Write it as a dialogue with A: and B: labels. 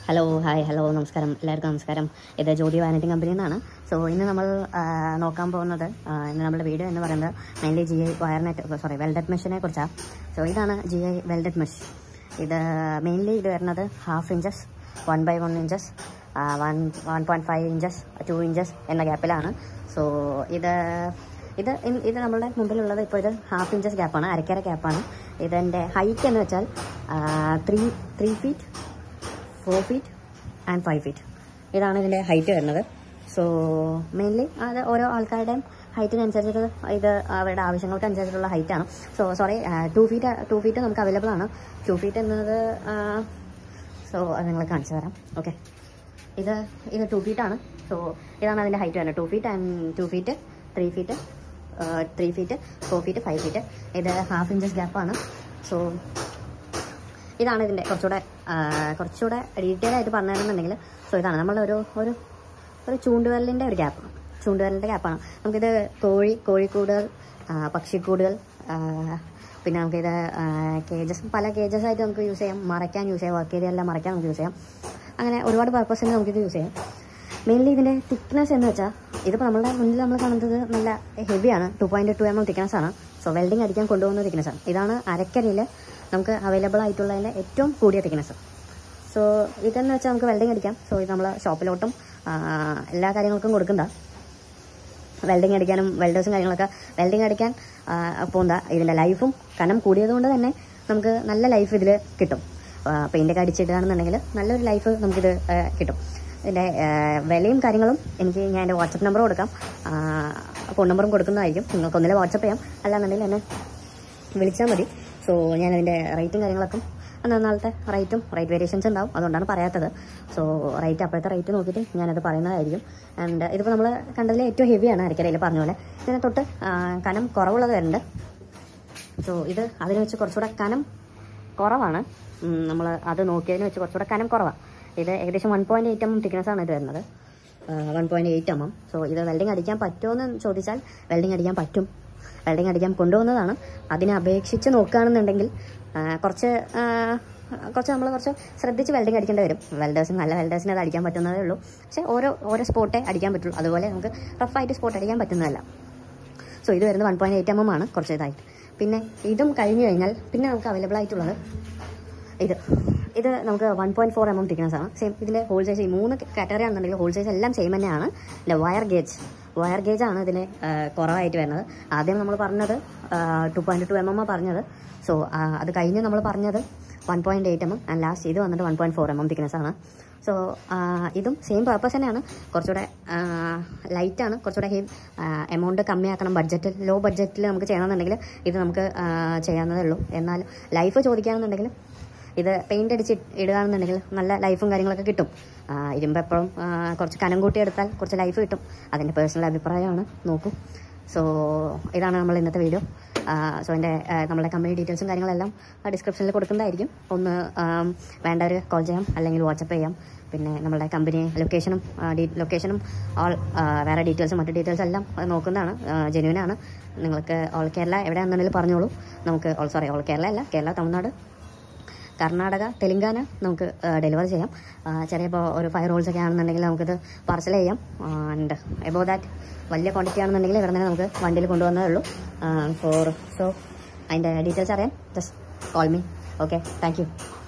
A: hello hi hello നമസ്കാരം എല്ലാവർക്കും നമസ്കാരം ഇത് ജ്യോതി വാനറ്റിംഗ് കമ്പനിയിൽ നിന്നാണ് സോ ഇന്ന് നമ്മൾ ആ, നോക്കാൻ പോകുന്നത് ആ, ഇന്ന് നമ്മുടെ വീഡിയോ എന്ന് പറയുന്നത് mainly G I wire net sorry welded മെഷിനെ കുറിച്ചാണ് സോ ഇതാണ് ജി ഐ വെൽഡറ്റ് മെഷ് ഇത് മെയിൻലി ഇത് വരുന്നത് half inches one by one inches one one point five inches two inches എന്ന ഗ്യാപ്പിലാണ് സോ ഇത് ഇത് ഇൻ- ഇത് നമ്മളുടെ മുമ്പിലുള്ളത് ഇപ്പോൾ ഇത് ഹാഫ് ഇഞ്ചസ് ഗ്യാപ്പാണ് അരക്കര ഗ്യാപ്പാണ് ഇതിൻ്റെ ഹൈറ്റ് എന്ന് വെച്ചാൽ three three feet four feet and five feet ഇതാണ് ഇതിൻ്റെ ഹൈറ്റ് വരുന്നത് സോ മെയിൻലി അത് ഓരോ ആൾക്കാരുടെയും ഹൈറ്റിനനുസരിച്ചിട്ട് ഇത് അവരുടെ ആവശ്യങ്ങൾക്ക് അനുസരിച്ചിട്ടുള്ള ഹൈറ്റാണ് so sorry two feet two feet നമുക്ക് അവൈലബിൾ ആണ് ടു ഫീറ്റ് എന്നത് സോ അത് നിങ്ങൾ കാണിച്ചു തരാം ഓക്കെ ഇത് ഇത് ടു ഫീറ്റ് ആണ് സോ ഇതാണ് അതിൻ്റെ ഹൈറ്റ് വരുന്നത് two feet and two feet three feet three feet four feet five feet ഇത് ഹാഫ് ഇഞ്ചസ് ഗ്യാപ്പാണ് സോ ഇതാണ് ഇതിൻ്റെ കുറച്ചുകൂടെ ആ, കുറച്ചുകൂടെ ഡീറ്റെയിൽ ആയിട്ട് പറഞ്ഞിരുന്നുണ്ടെങ്കിൽ സോ ഇതാണ് നമ്മൾ ഒരു ഒരു ഒരു ചൂണ്ടുവരലിൻ്റെ ഒരു ഗ്യാപ്പാണ് ചൂണ്ടുവരലിൻ്റെ ഗ്യാപ്പാണ് നമുക്കിത് കോഴി കോഴിക്കൂടുകൾ ആ, പക്ഷിക്കൂടുകൾ ആ, പിന്നെ നമുക്കിത് കേജസ് പല കേജസ് ആയിട്ട് നമുക്ക് യൂസ് ചെയ്യാം മറയ്ക്കാൻ യൂസ് ചെയ്യാം വർക്ക് ഏരിയ എല്ലാം മറയ്ക്കാൻ നമുക്ക് യൂസ് ചെയ്യാം അങ്ങനെ ഒരുപാട് പർപ്പസിന് നമുക്കിത് യൂസ് ചെയ്യാം മെയിൻലി ഇതിൻ്റെ തിക്നെസ് എന്ന് വെച്ചാൽ ഇതിപ്പോൾ നമ്മുടെ മുന്നിൽ നമ്മൾ കാണുന്നത് നല്ല ഹെവിയാണ് two point two M M thickness ആണ് സോ വെൽഡിംഗ് അടിക്കാൻ കൊണ്ടുപോകുന്ന തിക്നെസ് ആണ് ഇതാണ് അരക്കരയിൽ നമുക്ക് അവൈലബിൾ ആയിട്ടുള്ളതിൻ്റെ ഏറ്റവും കൂടിയ തിക്നെസ് സോ ഇതെന്ന് വെച്ചാൽ നമുക്ക് വെൽഡിംഗ് അടിക്കാം സോ ഇത് നമ്മൾ ഷോപ്പിലോട്ടും ആ, എല്ലാ കാര്യങ്ങൾക്കും കൊടുക്കണ്ട വെൽഡിംഗ് അടിക്കാനും വെൽഡേഴ്സും കാര്യങ്ങളൊക്കെ വെൽഡിംഗ് അടിക്കാൻ പോകുന്ന ഇതിൻ്റെ ലൈഫും കനം കൂടിയതുകൊണ്ട് തന്നെ നമുക്ക് നല്ല ലൈഫ് ഇതിൽ കിട്ടും പെയിൻ്റൊക്കെ അടിച്ചിടുകയാണെന്നുണ്ടെങ്കിൽ നല്ലൊരു ലൈഫ് നമുക്കിത് ആ, കിട്ടും ഇതിൻ്റെ ആ, വിലയും കാര്യങ്ങളും എനിക്ക് ഞാൻ എൻ്റെ വാട്സപ്പ് നമ്പർ കൊടുക്കാം ഫോൺ നമ്പറും കൊടുക്കുന്നതായിരിക്കും നിങ്ങൾക്ക് ഒന്നിലെ വാട്സപ്പ് ചെയ്യാം അല്ലാന്നുണ്ടെങ്കിൽ എന്നെ വിളിച്ചാൽ മതി സോ ഞാൻ അതിൻ്റെ റേറ്റും കാര്യങ്ങളൊക്കെ അന്ന് നാളത്തെ റേറ്റും റേറ്റ് വേരിയേഷൻസ് ഉണ്ടാവും അതുകൊണ്ടാണ് പറയാത്തത് സോ റേറ്റ് അപ്പോഴത്തെ റേറ്റ് നോക്കിയിട്ട് ഞാനത് പറയുന്നതായിരിക്കും ആൻഡ് ഇതിപ്പോൾ നമ്മൾ കണ്ടതിൽ ഏറ്റവും ഹെവിയാണ് അരക്കരയിൽ പറഞ്ഞ പോലെ ഇതിനെ തൊട്ട് ആ, കനം കുറവുള്ളത് വരുന്നുണ്ട് സോ ഇത് അതിന് വെച്ച് കുറച്ചുകൂടെ കനം കുറവാണ് നമ്മൾ അത് നോക്കിയതിന് വെച്ച് കുറച്ചുകൂടെ കനം കുറവാണ് ഇത് ഏകദേശം one point eight M M thickness ആണ് ഇത് വരുന്നത് one point eight M M so ഇത് വെൽഡിംഗ് അടിക്കാൻ പറ്റുമോ എന്ന് ചോദിച്ചാൽ വെൽഡിംഗ് അടിക്കാൻ പറ്റും വെൽഡിംഗ് അടിക്കാൻ കൊണ്ടുപോകുന്നതാണ് അതിനെ അപേക്ഷിച്ച് നോക്കുകയാണെന്നുണ്ടെങ്കിൽ ആ, കുറച്ച് ആ, കുറച്ച് നമ്മൾ കുറച്ച് ശ്രദ്ധിച്ച് വെൽഡിംഗ് അടിക്കേണ്ടി വരും വെൽഡേഴ്സിന് നല്ല വെൽഡേഴ്സിന് അത് അടിക്കാൻ പറ്റുന്നതേ ഉള്ളൂ പക്ഷേ ഓരോ ഓരോ സ്പോട്ടേ അടിക്കാൻ പറ്റുള്ളൂ അതുപോലെ നമുക്ക് റഫായിട്ട് സ്പോട്ട് അടിക്കാൻ പറ്റുന്നതല്ല സോ ഇത് വരുന്നത് one point eight M M ആണ് കുറച്ച് ഇതായിട്ട് പിന്നെ ഇതും കഴിഞ്ഞ് കഴിഞ്ഞാൽ പിന്നെ നമുക്ക് അവൈലബിൾ ആയിട്ടുള്ളത് ഇത് ഇത് നമുക്ക് one point four M M thickness ആണ് സെയിം ഇതിൻ്റെ ഹോൾ സൈസ് ഈ മൂന്ന് കാറ്റഗറി ആണെന്നുണ്ടെങ്കിൽ ഹോൾ സൈസ് എല്ലാം സെയിം തന്നെയാണ് അല്ല വയർ ഗേജ് വയർ ഗേജ് ആണ് ഇതിന് ആ, കുറവായിട്ട് വരുന്നത് ആദ്യം നമ്മൾ പറഞ്ഞത് two point two M M പറഞ്ഞത് സോ അത് കഴിഞ്ഞ് നമ്മൾ പറഞ്ഞത് one point eight M M and last ഇത് വന്നിട്ട് one point four M M thickness ആണ് സോ ഇതും സെയിം പർപ്പസ് തന്നെയാണ് കുറച്ചുകൂടെ ലൈറ്റാണ് കുറച്ചുകൂടെ ഹെവി എമൗണ്ട് കമ്മിയാക്കണം ബഡ്ജറ്റ് ലോ ബഡ്ജറ്റിൽ നമുക്ക് ചെയ്യണമെന്നുണ്ടെങ്കിൽ ഇത് നമുക്ക് ആ, ചെയ്യാവുന്നതേ ഉള്ളൂ എന്നാൽ ലൈഫ് ചോദിക്കുകയാണെന്നുണ്ടെങ്കിൽ ഇത് പെയിൻ്റ് അടിച്ച് ഇടുകയാണെന്നുണ്ടെങ്കിൽ നല്ല ലൈഫും കാര്യങ്ങളൊക്കെ കിട്ടും ആ, ഇരുമ്പ് എപ്പോഴും ആ, കുറച്ച് കനം കൂട്ടി എടുത്താൽ കുറച്ച് ലൈഫ് കിട്ടും അതിൻ്റെ പേഴ്സണൽ അഭിപ്രായമാണ് നോക്കൂ സോ ഇതാണ് നമ്മൾ ഇന്നത്തെ വീഡിയോ സോ എൻ്റെ നമ്മുടെ കമ്പനി ഡീറ്റെയിൽസും കാര്യങ്ങളെല്ലാം ഡിസ്ക്രിപ്ഷനിൽ കൊടുക്കുന്നതായിരിക്കും ഒന്ന് ആം, വേണ്ടവർ കോൾ ചെയ്യാം അല്ലെങ്കിൽ വാട്സപ്പ് ചെയ്യാം പിന്നെ നമ്മുടെ കമ്പനി ലൊക്കേഷനും ലൊക്കേഷനും ഓൾ വേറെ ഡീറ്റെയിൽസും മറ്റു ഡീറ്റെയിൽസ് എല്ലാം നോക്കുന്നതാണ് ജെന്യൂനാണ് നിങ്ങൾക്ക് ഓൾ കേരള എവിടെയാണെന്നുണ്ടെങ്കിൽ പറഞ്ഞോളൂ നമുക്ക് ഓൾ സോറി ഓൾ കേരള അല്ല കേരള തമിഴ്നാട് കർണാടക തെലങ്കാന നമുക്ക് ഡെലിവർ ചെയ്യാം ആ, ചെറിയ ഇപ്പോൾ ഒരു ഫൈവ് റോൾസ് ഒക്കെ ആണെന്നുണ്ടെങ്കിൽ നമുക്കിത് പാർസൽ ചെയ്യാം ആൻഡ് എബോ ദാറ്റ് വലിയ ക്വാണ്ടിറ്റി ആണെന്നുണ്ടെങ്കിൽ ഇവിടെ തന്നെ നമുക്ക് വണ്ടിയിൽ കൊണ്ടുവന്നതേ ഉള്ളൂ ഫോർ സോ അതിൻ്റെ ഡീറ്റെയിൽസ് അറിയാം just call me okay thank U